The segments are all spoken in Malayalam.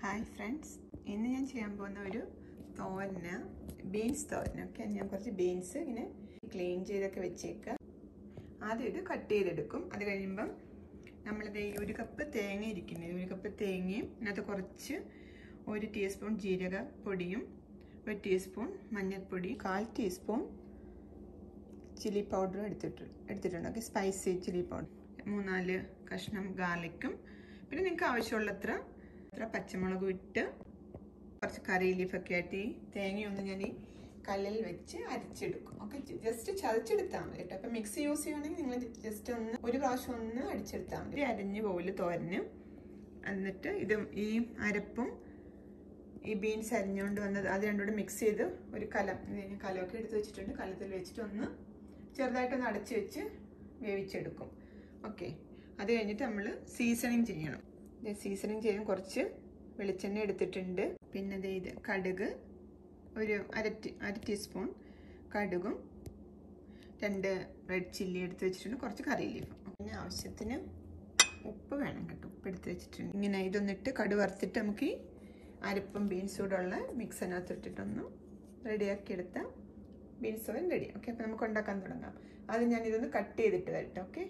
ഹായ് ഫ്രണ്ട്സ് ഇന്ന് ഞാൻ ചെയ്യാൻ പോകുന്ന ഒരു തോരന് ബീൻസ് തോരൻ ഓക്കെ ഞാൻ കുറച്ച് ബീൻസ് ഇങ്ങനെ ക്ലീൻ ചെയ്തൊക്കെ വെച്ചേക്കുക ആദ്യം ഇത് കട്ട് ചെയ്തെടുക്കും അത് കഴിയുമ്പം നമ്മളിത് ഈ ഒരു കപ്പ് തേങ്ങ ഇരിക്കുന്നത് ഒരു കപ്പ് തേങ്ങയും അതിനകത്ത് കുറച്ച് ഒരു ടീസ്പൂൺ ജീരക പൊടിയും ഒരു ടീസ്പൂൺ മഞ്ഞൾപ്പൊടി കാൽ ടീസ്പൂൺ ചില്ലി പൗഡറും എടുത്തിട്ട് എടുത്തിട്ടുണ്ട് ഓക്കെ സ്പൈസി ചില്ലി പൗഡർ മൂന്നാല് കഷ്ണം ഗാർലിക്കും പിന്നെ നിങ്ങൾക്ക് ആവശ്യമുള്ളത്ര അത്ര പച്ചമുളക് ഇട്ട് കുറച്ച് കറി ലീഫൊക്കെ ആയിട്ട് ഈ തേങ്ങയൊന്ന് ഞാൻ ഈ കല്ലിൽ വെച്ച് അരച്ചെടുക്കും ഓക്കെ ജസ്റ്റ് ചതച്ചെടുത്താൽ മതി കേട്ടോ അപ്പം മിക്സി യൂസ് ചെയ്യുകയാണെങ്കിൽ നിങ്ങൾ ജസ്റ്റ് ഒന്ന് ഒരു പ്രാവശ്യം ഒന്ന് അടിച്ചെടുത്താൽ മതി അരിഞ്ഞ് പോലെ തോരന് എന്നിട്ട് ഇത് ഈ അരപ്പും ഈ ബീൻസ് അരിഞ്ഞുകൊണ്ട് വന്നത് അത് രണ്ടുകൂടെ മിക്സ് ചെയ്ത് ഒരു കലം കലമൊക്കെ എടുത്ത് വെച്ചിട്ടുണ്ട് കലത്തിൽ വെച്ചിട്ട് ഒന്ന് ചെറുതായിട്ടൊന്ന് അടച്ച് വെച്ച് വേവിച്ചെടുക്കും ഓക്കെ അത് കഴിഞ്ഞിട്ട് നമ്മൾ സീസണിങ് ചെയ്യണം സീസണിങ് ചെയ്യാൻ കുറച്ച് വെളിച്ചെണ്ണ എടുത്തിട്ടുണ്ട് പിന്നെ ദേ ഇത് കടുക് ഒരു അര ടീ അര ടീസ്പൂൺ കടുകും രണ്ട് റെഡ് ചില്ലി എടുത്ത് വെച്ചിട്ടുണ്ട് കുറച്ച് കറി ലീഫും പിന്നെ ആവശ്യത്തിന് ഉപ്പ് വേണം കേട്ടോ ഉപ്പ് എടുത്ത് വെച്ചിട്ടുണ്ട് ഇങ്ങനെ ഇതൊന്നിട്ട് കടു വറുത്തിട്ട് നമുക്ക് ഈ അരപ്പും ബീൻസും കൂടെ ഉള്ള മിക്സിനകത്ത് ഇട്ടിട്ടൊന്ന് റെഡിയാക്കി എടുത്താൽ ബീൻസ് ഓയിൽ റെഡി ഓക്കെ അപ്പോൾ നമുക്ക് ഉണ്ടാക്കാൻ തുടങ്ങാം അത് ഞാൻ ഇതൊന്ന് കട്ട് ചെയ്തിട്ട് വരട്ടെ ഓക്കെ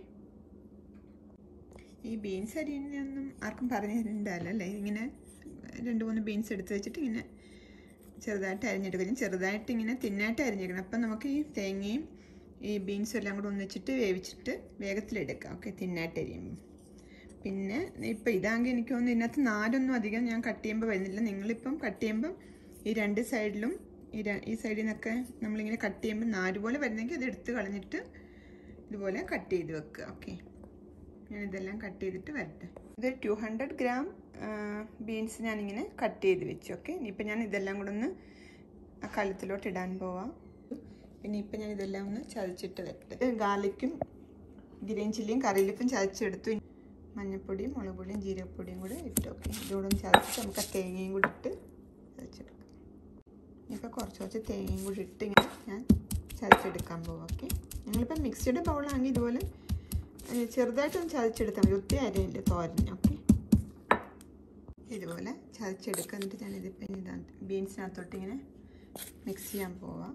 ഈ ബീൻസ് അരിയൊന്നും ആർക്കും പറഞ്ഞു തരണ്ടല്ലോ അല്ലേ ഇങ്ങനെ രണ്ട് മൂന്ന് ബീൻസ് എടുത്ത് വെച്ചിട്ട് ഇങ്ങനെ ചെറുതായിട്ട് അരിഞ്ഞെടുക്കണം ചെറുതായിട്ട് ഇങ്ങനെ തിന്നായിട്ട് അരിഞ്ഞെടുക്കണം അപ്പം നമുക്ക് ഈ തേങ്ങയും ഈ ബീൻസും എല്ലാം കൂടെ ഒന്നിച്ചിട്ട് വേവിച്ചിട്ട് വേഗത്തിലെടുക്കാം ഓക്കെ തിന്നായിട്ട് അരിയുമ്പോൾ പിന്നെ ഇപ്പം ഇതാണെങ്കിൽ എനിക്ക് തോന്നുന്നു ഇതിനകത്ത് നാരൊന്നും അധികം ഞാൻ കട്ട് ചെയ്യുമ്പോൾ വരുന്നില്ല നിങ്ങളിപ്പം കട്ട് ചെയ്യുമ്പം ഈ രണ്ട് സൈഡിലും ഈ ഈ സൈഡിൽ നിന്നൊക്കെ നമ്മളിങ്ങനെ കട്ട് ചെയ്യുമ്പോൾ നാര് പോലെ വരുന്നെങ്കിൽ അത് എടുത്ത് കളഞ്ഞിട്ട് ഇതുപോലെ കട്ട് ചെയ്ത് വെക്കുക ഓക്കെ ഞാനിതെല്ലാം കട്ട് ചെയ്തിട്ട് വരട്ടെ ഇത് ടു ഹൺഡ്രഡ് ഗ്രാം ബീൻസ് ഞാനിങ്ങനെ കട്ട് ചെയ്ത് വെച്ചു ഓക്കെ ഇനിയിപ്പോൾ ഞാൻ ഇതെല്ലാം കൂടെ ഒന്ന് ആ കലത്തിലോട്ട് ഇടാൻ പോവാം പിന്നെ ഇപ്പം ഞാൻ ഇതെല്ലാം ഒന്ന് ചതച്ചിട്ട് വരട്ടെ ഗാർലിക്കും ഗ്രീൻ ചില്ലിയും കറിയിലിപ്പം ചതച്ചെടുത്തു മഞ്ഞൾപ്പൊടിയും മുളക് പൊടിയും ജീരകപ്പൊടിയും കൂടെ ഇട്ടു ഓക്കെ ഇതുകൂടെ ഒന്ന് ചതച്ചിട്ട് നമുക്ക് ആ തേങ്ങയും കൂടി ഇട്ട് ചതച്ചെടുക്കാം ഇപ്പോൾ കുറച്ച് കുറച്ച് തേങ്ങയും കൂടി ഇട്ട് ഇങ്ങനെ ഞാൻ ചതച്ചെടുക്കാൻ പോവാം ഓക്കെ നിങ്ങളിപ്പോൾ മിക്സിയുടെ ബൗളാണെങ്കിൽ ഇതുപോലെ ചെറുതായിട്ടൊന്ന് ചതച്ചെടുത്താൽ മതി ഒത്തിരി അരയില്ല തോരൻ ഓക്കെ ഇതുപോലെ ചതച്ചെടുക്കുക എന്നിട്ട് ഞാൻ ഇതിപ്പോൾ ഇതാ ബീൻസിനകത്തോട്ട് ഇങ്ങനെ മിക്സ് ചെയ്യാൻ പോവാം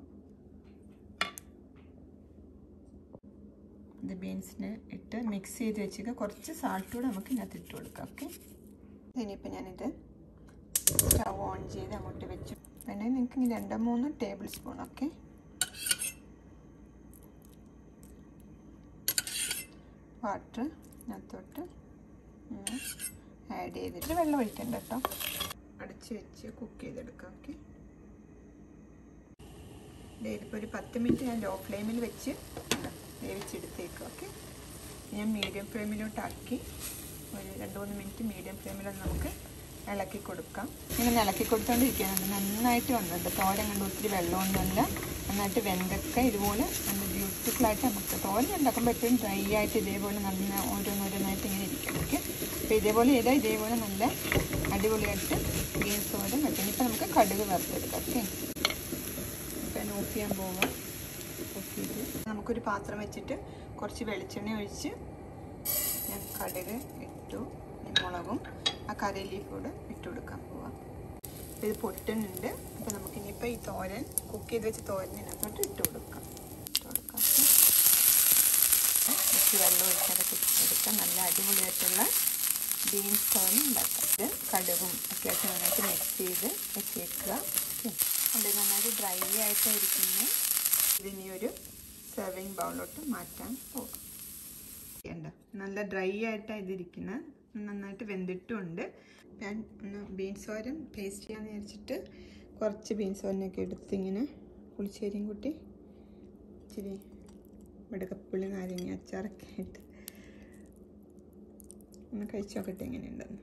ഇത് ബീൻസിന് ഇട്ട് മിക്സ് ചെയ്ത് വെച്ചിട്ട് കുറച്ച് സാൾട്ട് കൂടെ നമുക്ക് ഇതിനകത്ത് ഇട്ട് കൊടുക്കാം ഓക്കെ ഇനിയിപ്പോൾ ഞാനിത് സ്റ്റവ് ഓൺ ചെയ്ത് അങ്ങോട്ട് വെച്ചു പിന്നെ നിങ്ങൾക്ക് ഇനി രണ്ടോ മൂന്നോ ടേബിൾ സ്പൂൺ ഓക്കെ വാട്ടർ ഇതിനകത്തോട്ട് ആഡ് ചെയ്തിട്ട് വെള്ളം ഒഴിക്കണ്ട കേട്ടോ അടച്ച് വെച്ച് കുക്ക് ചെയ്തെടുക്കാം ഓക്കെ ഇതിപ്പോൾ ഒരു പത്ത് മിനിറ്റ് ഞാൻ ലോ ഫ്ലെയിമിൽ വെച്ച് വേവിച്ചെടുത്തേക്കും ഓക്കെ ഞാൻ മീഡിയം ഫ്ലെയിമിലോട്ടാക്കി ഒരു രണ്ട് മൂന്ന് മിനിറ്റ് മീഡിയം ഫ്ലെയിമിലൊന്ന് നമുക്ക് ഇളക്കി കൊടുക്കാം ഇങ്ങനെ ഇളക്കി കൊടുത്തോണ്ടിരിക്കാനുണ്ട് നന്നായിട്ട് വന്നിട്ടുണ്ട് തോരൻ കണ്ട് ഒത്തിരി വെള്ളമൊന്നുമില്ല നന്നായിട്ട് വെന്തൊക്കെ ഇതുപോലെ നല്ല ബ്യൂട്ടിഫുള്ളായിട്ട് നമുക്ക് തോരൻ ഉണ്ടാക്കുമ്പോൾ എപ്പോഴും ഡ്രൈ ആയിട്ട് ഇതേപോലെ നല്ല ഓരോന്നോരോന്നായിട്ട് ഇങ്ങനെ ഇരിക്കും ഓക്കെ അപ്പോൾ ഇതേപോലെ ചെയ്താൽ ഇതേപോലെ നല്ല അടിപൊളിയായിട്ട് ബീൻസ് തോരൻ വെക്കണം ഇപ്പം നമുക്ക് കടുക് വറുത്തെടുക്കാം ഓക്കെ ഇപ്പം ഓഫ് ചെയ്യാൻ പോവാം ഓഫ് ചെയ്ത് നമുക്കൊരു പാത്രം വെച്ചിട്ട് കുറച്ച് വെളിച്ചെണ്ണ ഒഴിച്ച് ഞാൻ കടുക് ഇട്ടു മുളകും ആ കറി ലീഫ് കൂടെ ഇട്ട് കൊടുക്കാൻ പോവാം അപ്പോൾ ഇത് പൊട്ടുന്നുണ്ട് അപ്പോൾ നമുക്കിനിയിപ്പോൾ ഈ തോരൻ കുക്ക് ചെയ്ത് വെച്ച് തോരനകത്തോട്ട് ഇട്ട് കൊടുക്കാം ഇട്ട് കൊടുക്കാം കുറച്ച് വെള്ളം ഒഴിച്ചാൽ എടുക്കാം നല്ല അടിപൊളിയായിട്ടുള്ള ബീൻസ് തോരൻ ഉണ്ടാക്കാം ഇത് കടുകും ഒക്കെ ആയിട്ട് നന്നായിട്ട് മിക്സ് ചെയ്ത് വെച്ചേക്കുക അത് നന്നായിട്ട് ഡ്രൈ ആയിട്ടായിരിക്കുന്നത് ഇതിനി ഒരു സെർവിങ് ബൗളിലോട്ട് മാറ്റാൻ പോകും വേണ്ട നല്ല ഡ്രൈ ആയിട്ടാണ് ഇതിരിക്കുന്നത് നന്നായിട്ട് വെന്തിട്ടുമുണ്ട് ഞാൻ ഒന്ന് ബീൻസ് ഓരം ടേസ്റ്റ് ചെയ്യാമെന്ന് വിചാരിച്ചിട്ട് കുറച്ച് ബീൻസ് ഓരനൊക്കെ എടുത്ത് ഇങ്ങനെ പുളിശ്ശേരിയും കൂട്ടി ഇച്ചിരി വെടുക്കപ്പുള്ളി നാരങ്ങ അച്ചാറൊക്കെ ഇട്ട് ഒന്ന് കഴിച്ച് നോക്കട്ടെ എങ്ങനെയുണ്ടെന്ന്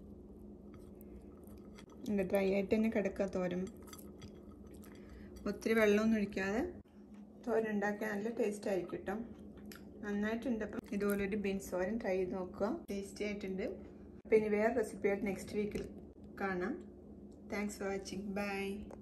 ഉണ്ട് ഡ്രൈ ആയിട്ട് തന്നെ കിടക്കുക തോരൻ ഒത്തിരി വെള്ളമൊന്നും ഒഴിക്കാതെ തോരൻ ഉണ്ടാക്കിയാൽ നല്ല ടേസ്റ്റ് ആയിരിക്കും കേട്ടോ നന്നായിട്ടുണ്ട് അപ്പം ഇതുപോലൊരു ബീൻസ് തോരൻ ട്രൈ ചെയ്ത് നോക്കുക ടേസ്റ്റി ആയിട്ടുണ്ട് അപ്പം ഇനി വേറെ റെസിപ്പിയായിട്ട് നെക്സ്റ്റ് വീക്കിൽ കാണാം താങ്ക്സ് ഫോർ വാച്ചിങ് ബൈ